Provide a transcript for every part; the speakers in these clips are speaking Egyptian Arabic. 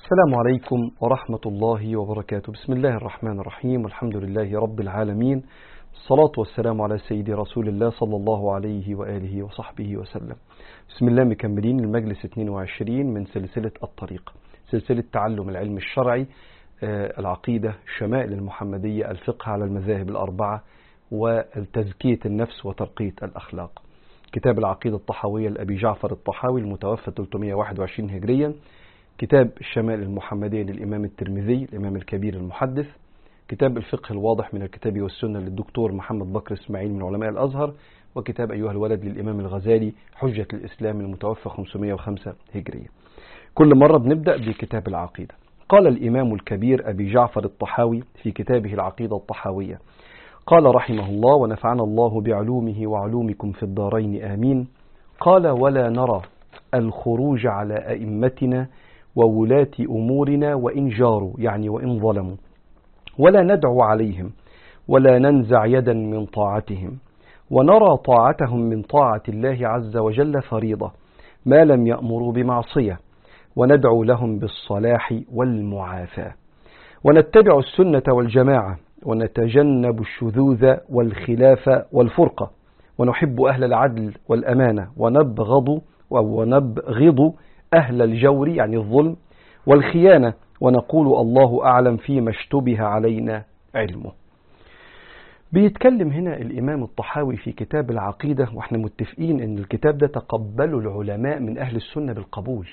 السلام عليكم ورحمة الله وبركاته بسم الله الرحمن الرحيم والحمد لله رب العالمين الصلاة والسلام على سيدي رسول الله صلى الله عليه وآله وصحبه وسلم بسم الله مكملين المجلس 22 من سلسلة الطريق سلسلة تعلم العلم الشرعي العقيدة الشمائل المحمدية الفقه على المذاهب الأربعة وتزكية النفس وترقية الأخلاق كتاب العقيدة الطحاوية لأبي جعفر الطحاوي المتوفى 321 هجريا كتاب الشمائل المحمدية للإمام الترمذي الإمام الكبير المحدث كتاب الفقه الواضح من الكتاب والسنة للدكتور محمد بكر إسماعيل من علماء الأزهر وكتاب أيها الولد للإمام الغزالي حجة الإسلام المتوفى 505 هجرية كل مرة بنبدأ بكتاب العقيدة قال الإمام الكبير أبي جعفر الطحاوي في كتابه العقيدة الطحاوية قال رحمه الله ونفعنا الله بعلومه وعلومكم في الدارين آمين قال ولا نرى الخروج على أئمتنا وولاة أمورنا وإن جاروا يعني وإن ظلموا ولا ندعو عليهم ولا ننزع يدا من طاعتهم ونرى طاعتهم من طاعة الله عز وجل فريضة ما لم يأمروا بمعصية وندعو لهم بالصلاح والمعافاة ونتبع السنة والجماعة ونتجنب الشذوذ والخلاف والفرقة ونحب أهل العدل والأمانة ونبغض ونبغض أهل الجور يعني الظلم والخيانة ونقول الله أعلم فيما اشتبه علينا علمه بيتكلم هنا الإمام الطحاوي في كتاب العقيدة وإحنا متفقين أن الكتاب ده تقبله العلماء من أهل السنة بالقبول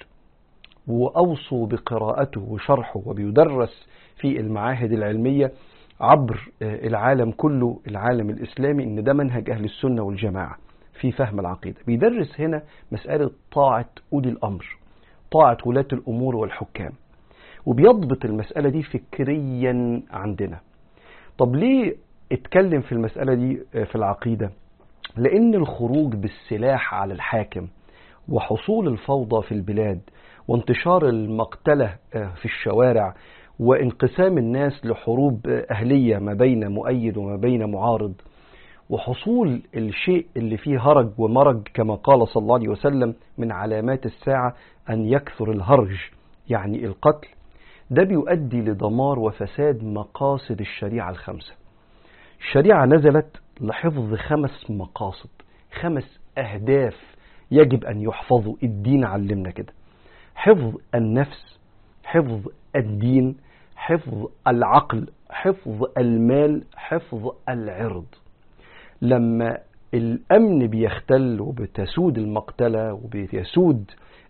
وأوصوا بقراءته وشرحه وبيدرس في المعاهد العلمية عبر العالم كله العالم الإسلامي أن ده منهج أهل السنة والجماعة في فهم العقيدة بيدرس هنا مسألة طاعة أولي الأمر طاعة ولاة الأمور والحكام وبيضبط المسألة دي فكريا عندنا طب ليه اتكلم في المسألة دي في العقيدة لأن الخروج بالسلاح على الحاكم وحصول الفوضى في البلاد وانتشار المقتلة في الشوارع وانقسام الناس لحروب أهلية ما بين مؤيد وما بين معارض وحصول الشيء اللي فيه هرج ومرج كما قال صلى الله عليه وسلم من علامات الساعة أن يكثر الهرج يعني القتل ده بيؤدي لدمار وفساد مقاصد الشريعة الخمسة الشريعة نزلت لحفظ خمس مقاصد خمس أهداف يجب أن يحفظوا الدين علمنا كده حفظ النفس حفظ الدين حفظ العقل حفظ المال حفظ العرض لما الأمن بيختل وبتسود المقتلة وبيسود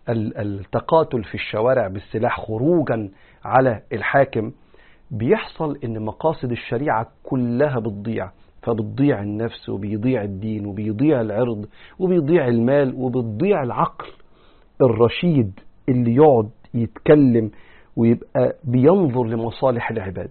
التقاتل في الشوارع بالسلاح خروجا على الحاكم بيحصل ان مقاصد الشريعة كلها بتضيع فبتضيع النفس وبيضيع الدين وبيضيع العرض وبيضيع المال وبتضيع العقل الرشيد اللي يقعد يتكلم ويبقى بينظر لمصالح العباد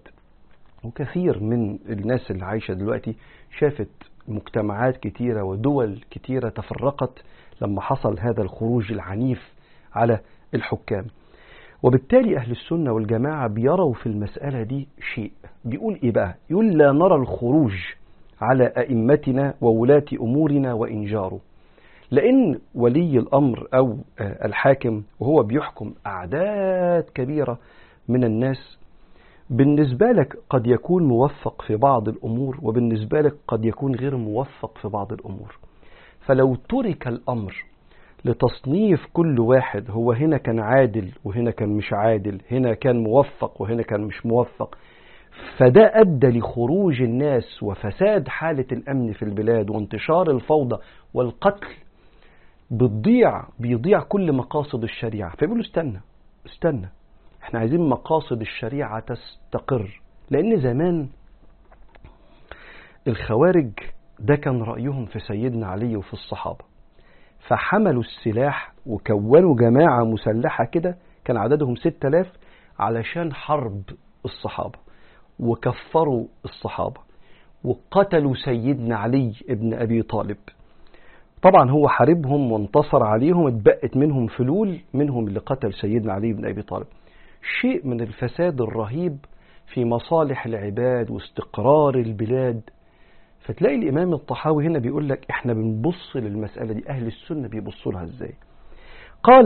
وكثير من الناس اللي عايشة دلوقتي شافت مجتمعات كتيرة ودول كتيرة تفرقت لما حصل هذا الخروج العنيف على الحكام وبالتالي أهل السنة والجماعة بيروا في المسألة دي شيء بيقول إيه بقى يقول لا نرى الخروج على أئمتنا وولاة أمورنا وإن جاروا لأن ولي الأمر أو الحاكم وهو بيحكم أعداد كبيرة من الناس بالنسبة لك قد يكون موفق في بعض الأمور وبالنسبة لك قد يكون غير موفق في بعض الأمور فلو ترك الأمر لتصنيف كل واحد هو هنا كان عادل وهنا كان مش عادل هنا كان موفق وهنا كان مش موفق فده أدى لخروج الناس وفساد حالة الأمن في البلاد وانتشار الفوضى والقتل بتضيع بيضيع كل مقاصد الشريعة فيقولوا استنى استنى احنا عايزين مقاصد الشريعة تستقر لأن زمان الخوارج ده كان رأيهم في سيدنا علي وفي الصحابة فحملوا السلاح وكونوا جماعة مسلحة كده كان عددهم ستة آلاف علشان حرب الصحابة وكفروا الصحابة وقتلوا سيدنا علي ابن أبي طالب طبعا هو حاربهم وانتصر عليهم اتبقت منهم فلول منهم اللي قتل سيدنا علي بن أبي طالب شيء من الفساد الرهيب في مصالح العباد واستقرار البلاد فتلاقي الإمام الطحاوي هنا بيقول لك احنا بنبص للمسألة دي أهل السنة بيبصوا لها ازاي قال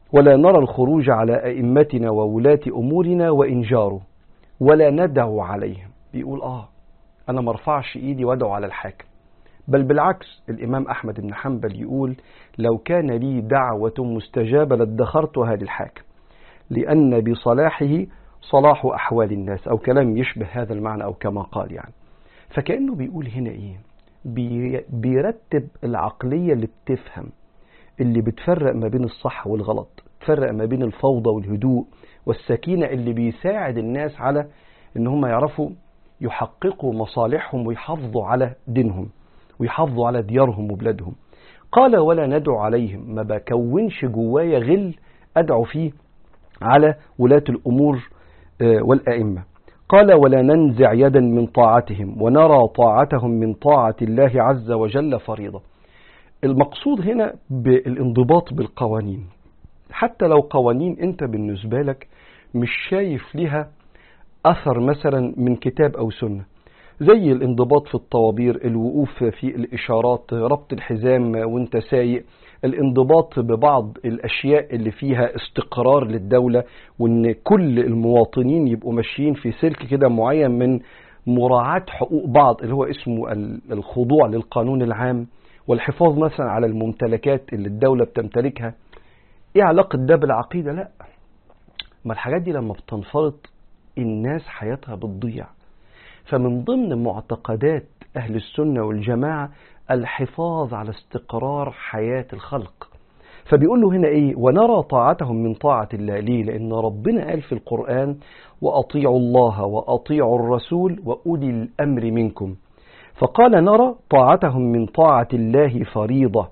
ولا نرى الخروج على أئمتنا وولاة أمورنا وإن جاروا ولا ندعو عليهم بيقول آه أنا ما ارفعش إيدي وأدعو على الحاكم بل بالعكس الإمام أحمد بن حنبل يقول لو كان لي دعوة مستجابة لادخرتها للحاكم لأن بصلاحه صلاح أحوال الناس أو كلام يشبه هذا المعنى أو كما قال يعني فكأنه بيقول هنا إيه بي بيرتب العقلية اللي بتفهم اللي بتفرق ما بين الصح والغلط تفرق ما بين الفوضى والهدوء والسكينة اللي بيساعد الناس على ان هم يعرفوا يحققوا مصالحهم ويحافظوا على دينهم ويحافظوا على ديارهم وبلادهم قال ولا ندعو عليهم ما بكونش جوايا غل أدعو فيه على ولاة الأمور والأئمة قال ولا ننزع يدا من طاعتهم ونرى طاعتهم من طاعة الله عز وجل فريضة المقصود هنا بالانضباط بالقوانين حتى لو قوانين انت بالنسبة لك مش شايف لها أثر مثلا من كتاب أو سنة زي الانضباط في الطوابير الوقوف في الإشارات ربط الحزام وانت سايق الانضباط ببعض الأشياء اللي فيها استقرار للدولة وان كل المواطنين يبقوا ماشيين في سلك كده معين من مراعاة حقوق بعض اللي هو اسمه الخضوع للقانون العام والحفاظ مثلا على الممتلكات اللي الدولة بتمتلكها ايه علاقة ده بالعقيدة لا ما الحاجات دي لما بتنفرط الناس حياتها بتضيع فمن ضمن معتقدات أهل السنة والجماعة الحفاظ على استقرار حياة الخلق فبيقول له هنا ايه ونرى طاعتهم من طاعة الله ليه لأن ربنا قال في القرآن وأطيعوا الله وأطيعوا الرسول وأولي الأمر منكم فقال نرى طاعتهم من طاعة الله فريضة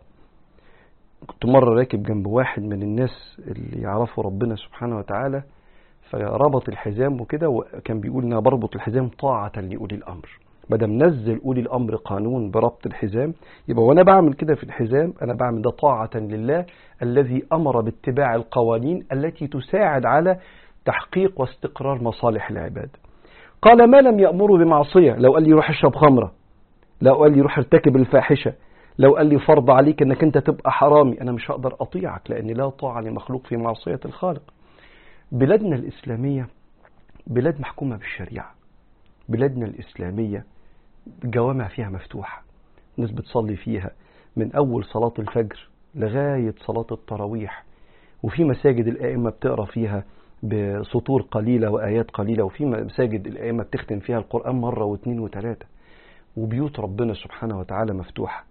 كنت مرة راكب جنب واحد من الناس اللي يعرفوا ربنا سبحانه وتعالى فربط الحزام وكده وكان بيقول ان بربط الحزام طاعة لأولي الأمر بدل نزل أولي الأمر قانون بربط الحزام يبقى وأنا بعمل كده في الحزام أنا بعمل ده طاعة لله الذي أمر باتباع القوانين التي تساعد على تحقيق واستقرار مصالح العباد قال ما لم يأمروا بمعصية لو قال لي روح اشرب خمرة لو قال لي روح ارتكب الفاحشة لو قال لي فرض عليك انك انت تبقى حرامي انا مش هقدر اطيعك لان لا طاعة لمخلوق في معصية الخالق بلادنا الإسلامية بلاد محكومة بالشريعة بلادنا الإسلامية جوامع فيها مفتوحة الناس بتصلي فيها من أول صلاة الفجر لغاية صلاة التراويح وفي مساجد الآئمة بتقرأ فيها بسطور قليلة وآيات قليلة وفي مساجد الآئمة بتختم فيها القرآن مرة واثنين وثلاثة وبيوت ربنا سبحانه وتعالى مفتوحة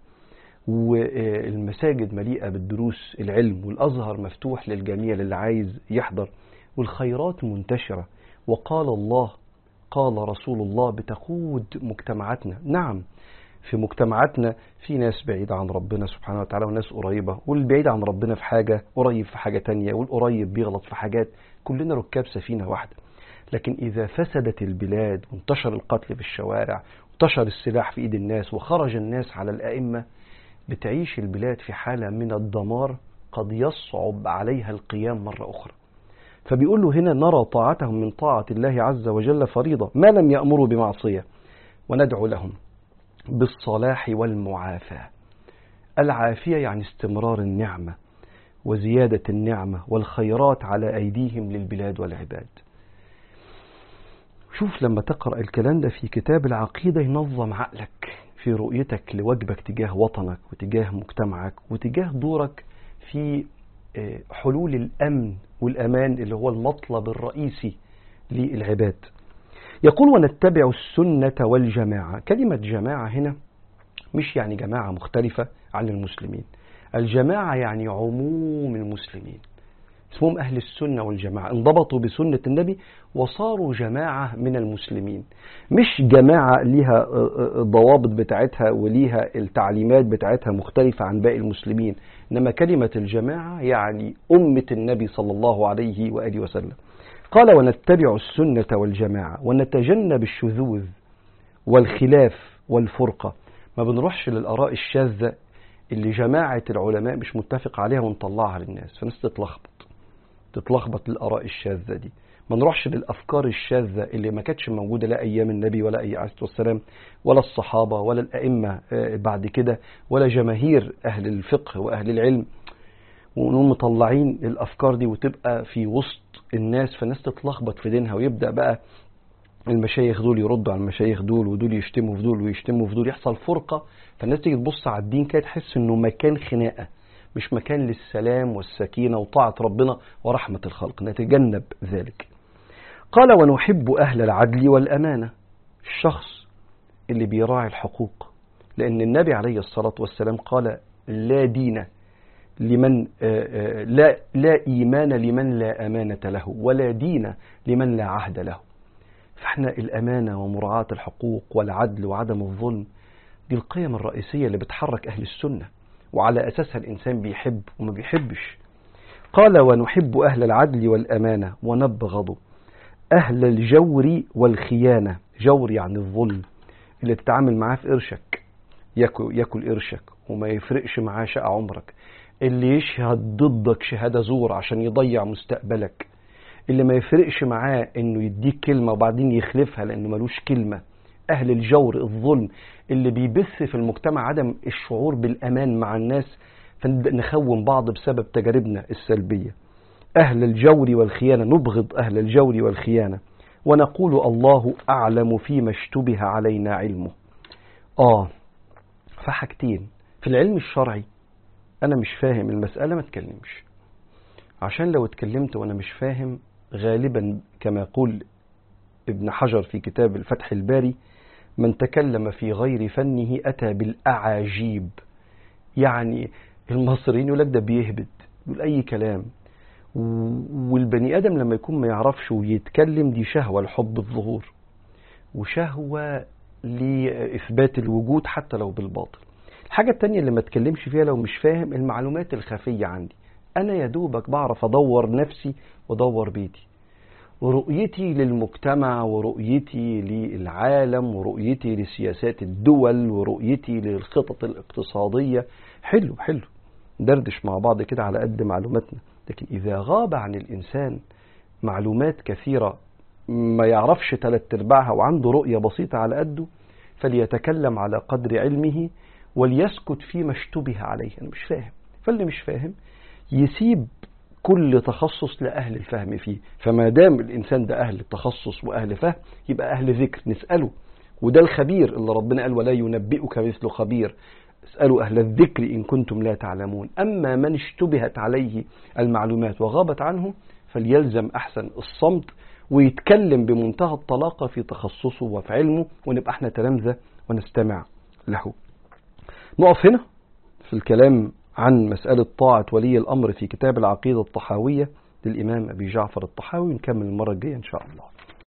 والمساجد مليئة بالدروس العلم والأزهر مفتوح للجميع للي عايز يحضر والخيرات منتشرة وقال الله قال رسول الله بتقود مجتمعاتنا نعم في مجتمعاتنا في ناس بعيدة عن ربنا سبحانه وتعالى وناس قريبة والبعيد عن ربنا في حاجة قريب في حاجة تانية والقريب بيغلط في حاجات كلنا ركاب سفينة واحدة لكن إذا فسدت البلاد وانتشر القتل في الشوارع وانتشر السلاح في إيد الناس وخرج الناس على الأئمة بتعيش البلاد في حالة من الدمار قد يصعب عليها القيام مرة أخرى فبيقول له هنا نرى طاعتهم من طاعة الله عز وجل فريضة ما لم يأمروا بمعصية وندعو لهم بالصلاح والمعافاة العافية يعني استمرار النعمة وزيادة النعمة والخيرات على أيديهم للبلاد والعباد شوف لما تقرأ الكلام ده في كتاب العقيدة ينظم عقلك في رؤيتك لواجبك تجاه وطنك وتجاه مجتمعك وتجاه دورك في حلول الأمن والأمان اللي هو المطلب الرئيسي للعباد يقول ونتبع السنة والجماعة كلمة جماعة هنا مش يعني جماعة مختلفة عن المسلمين الجماعة يعني عموم المسلمين اسمهم أهل السنة والجماعة انضبطوا بسنة النبي وصاروا جماعة من المسلمين مش جماعة ليها الضوابط بتاعتها وليها التعليمات بتاعتها مختلفة عن باقي المسلمين إنما كلمة الجماعة يعني أمة النبي صلى الله عليه وآله وسلم قال ونتبع السنة والجماعة ونتجنب الشذوذ والخلاف والفرقة ما بنروحش للآراء الشاذة اللي جماعة العلماء مش متفق عليها ونطلعها للناس فالناس تتلخبط تتلخبط للآراء الشاذة دي ما نروحش للأفكار الشاذة اللي ما كانتش موجودة لا أيام النبي ولا أي عليه والسلام ولا الصحابة ولا الأئمة بعد كده ولا جماهير أهل الفقه وأهل العلم ونقوم مطلعين الافكار دي وتبقى في وسط الناس فالناس تتلخبط في دينها ويبدا بقى المشايخ دول يردوا على المشايخ دول ودول يشتموا في دول ويشتموا في دول يحصل فرقه فالناس تيجي تبص على الدين كده تحس انه مكان خناقه مش مكان للسلام والسكينه وطاعه ربنا ورحمه الخلق نتجنب ذلك. قال ونحب اهل العدل والامانه الشخص اللي بيراعي الحقوق لان النبي عليه الصلاه والسلام قال لا دين لمن لا لا ايمان لمن لا امانه له ولا دين لمن لا عهد له. فاحنا الامانه ومراعاه الحقوق والعدل وعدم الظلم دي القيم الرئيسيه اللي بتحرك اهل السنه وعلى اساسها الانسان بيحب وما بيحبش. قال ونحب اهل العدل والامانه ونبغض اهل الجور والخيانه، جور يعني الظلم اللي تتعامل معاه في قرشك ياكل ياكل قرشك وما يفرقش معاه شقى عمرك اللي يشهد ضدك شهاده زور عشان يضيع مستقبلك اللي ما يفرقش معاه انه يديك كلمه وبعدين يخلفها لانه ملوش كلمه اهل الجور الظلم اللي بيبث في المجتمع عدم الشعور بالامان مع الناس فنبدا نخون بعض بسبب تجاربنا السلبيه اهل الجور والخيانه نبغض اهل الجور والخيانه ونقول الله اعلم فيما اشتبه علينا علمه اه فحاجتين في العلم الشرعي انا مش فاهم المساله ما اتكلمش عشان لو اتكلمت وانا مش فاهم غالبا كما يقول ابن حجر في كتاب الفتح الباري من تكلم في غير فنه اتى بالاعاجيب يعني المصريين يقول لك ده بيهبد يقول اي كلام والبني ادم لما يكون ما يعرفش ويتكلم دي شهوه لحب الظهور وشهوه لاثبات الوجود حتى لو بالباطل الحاجه التانية اللي ما اتكلمش فيها لو مش فاهم المعلومات الخفيه عندي انا يا دوبك بعرف ادور نفسي وادور بيتي ورؤيتي للمجتمع ورؤيتي للعالم ورؤيتي لسياسات الدول ورؤيتي للخطط الاقتصاديه حلو حلو دردش مع بعض كده على قد معلوماتنا لكن إذا غاب عن الإنسان معلومات كثيرة ما يعرفش ثلاث أرباعها وعنده رؤية بسيطة على قده فليتكلم على قدر علمه وليسكت فيما اشتبه عليه أنا مش فاهم فاللي مش فاهم يسيب كل تخصص لأهل الفهم فيه فما دام الإنسان ده أهل تخصص وأهل فهم يبقى أهل ذكر نسأله وده الخبير اللي ربنا قال ولا ينبئك مثل خبير اسألوا أهل الذكر إن كنتم لا تعلمون أما من اشتبهت عليه المعلومات وغابت عنه فليلزم أحسن الصمت ويتكلم بمنتهى الطلاقة في تخصصه وفي علمه ونبقى احنا تلامذة ونستمع له نقف هنا في الكلام عن مسألة طاعة ولي الأمر في كتاب العقيدة الطحاوية للإمام أبي جعفر الطحاوي ونكمل المرة الجاية إن شاء الله